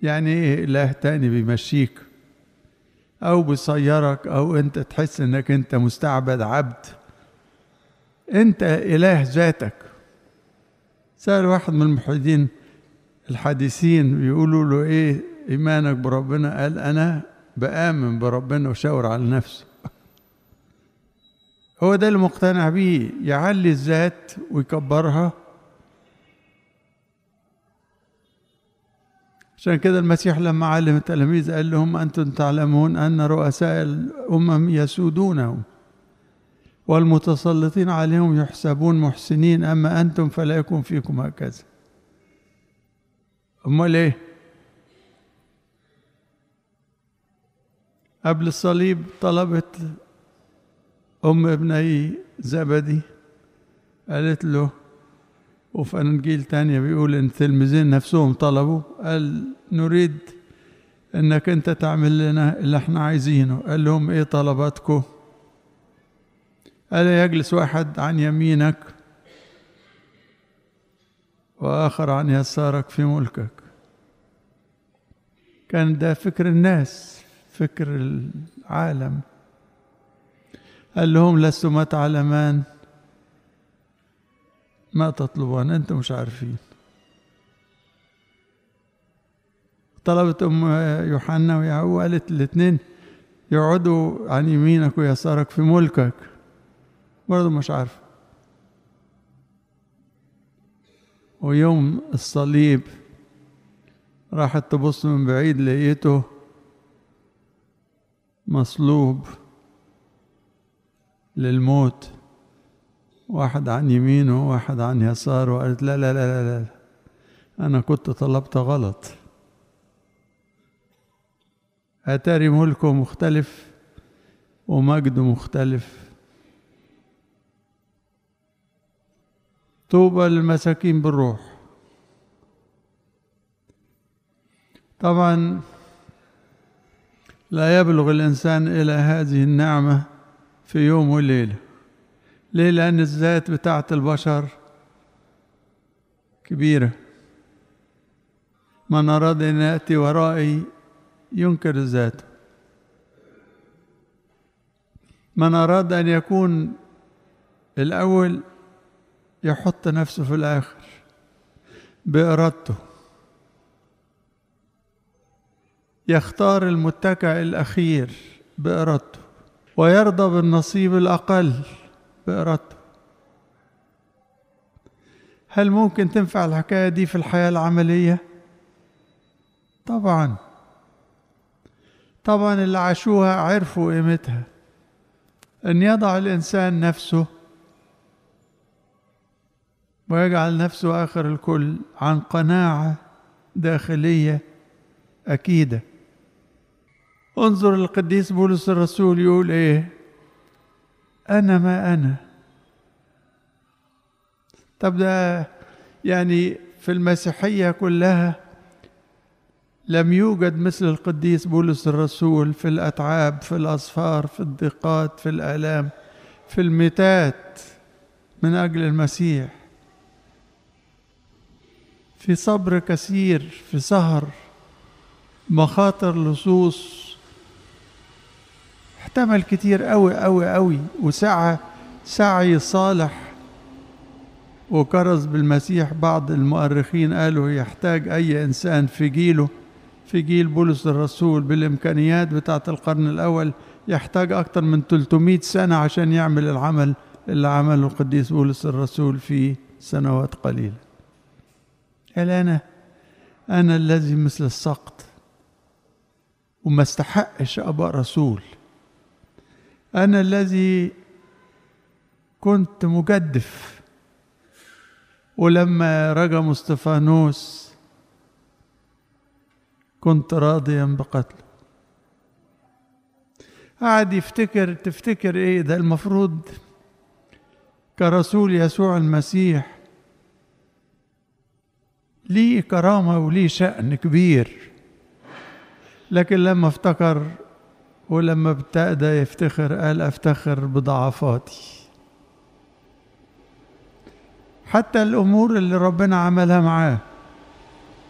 يعني ايه اله تاني بيمشيك او بيصيرك او انت تحس انك انت مستعبد عبد انت اله ذاتك سأل واحد من الملحدين الحديثين بيقولوا له ايه ايمانك بربنا قال انا بآمن بربنا وشاور على نفسه هو ده اللي مقتنع بيه يعلي الذات ويكبرها عشان كده المسيح لما علم التلاميذ قال لهم أنتم تعلمون أن رؤساء الأمم يسودونهم والمتسلطين عليهم يحسبون محسنين أما أنتم فلا يكون فيكم هكذا أمال إيه؟ قبل الصليب طلبت أم ابني زبدي قالت له وفي انجيل تانية بيقول ان التلميذين نفسهم طلبوا قال نريد انك انت تعمل لنا اللي احنا عايزينه قال لهم ايه طلباتكم قال يجلس واحد عن يمينك واخر عن يسارك في ملكك كان ده فكر الناس فكر العالم قال لهم لستما تعلمان ما تطلبون انتم مش عارفين طلبت ام يوحنا ويعقوب قالت الاثنين يقعدوا عن يمينك ويسارك في ملكك برضه مش عارفه ويوم الصليب راحت تبص من بعيد لقيته مصلوب للموت واحد عن يمينه وواحد عن يساره وقالت لا لا لا لا, لا. أنا كنت طلبت غلط أتاري ملكه مختلف ومجده مختلف طوبى للمساكين بالروح طبعا لا يبلغ الإنسان إلى هذه النعمة في يوم وليلة ليه لأن الذات بتاعة البشر كبيرة من أراد أن يأتي ورائي ينكر ذاته من أراد أن يكون الأول يحط نفسه في الآخر بإرادته يختار المتكع الأخير بإرادته ويرضى بالنصيب الأقل بإرادته هل ممكن تنفع الحكاية دي في الحياة العملية؟ طبعا طبعا اللي عاشوها عرفوا قيمتها أن يضع الإنسان نفسه ويجعل نفسه آخر الكل عن قناعة داخلية أكيدة انظر القديس بولس الرسول يقول إيه أنا ما أنا طب ده يعني في المسيحية كلها لم يوجد مثل القديس بولس الرسول في الأتعاب في الأصفار في الضيقات في الآلام في الميتات من أجل المسيح في صبر كثير في سهر مخاطر لصوص احتمل كتير قوي قوي قوي وسعى سعي صالح وكرز بالمسيح بعض المؤرخين قالوا يحتاج أي إنسان في جيله في جيل بولس الرسول بالإمكانيات بتاعة القرن الأول يحتاج أكثر من 300 سنة عشان يعمل العمل اللي عمله القديس بولس الرسول في سنوات قليلة قال أنا أنا الذي مثل السقط وما استحقش أبقى رسول أنا الذي كنت مجدف ولما رجم استفانوس كنت راضيا بقتله قعد يفتكر تفتكر ايه ده المفروض كرسول يسوع المسيح ليه كرامة وليه شأن كبير لكن لما افتكر ولما ابتدى يفتخر قال افتخر بضعفاتي حتى الامور اللي ربنا عملها معاه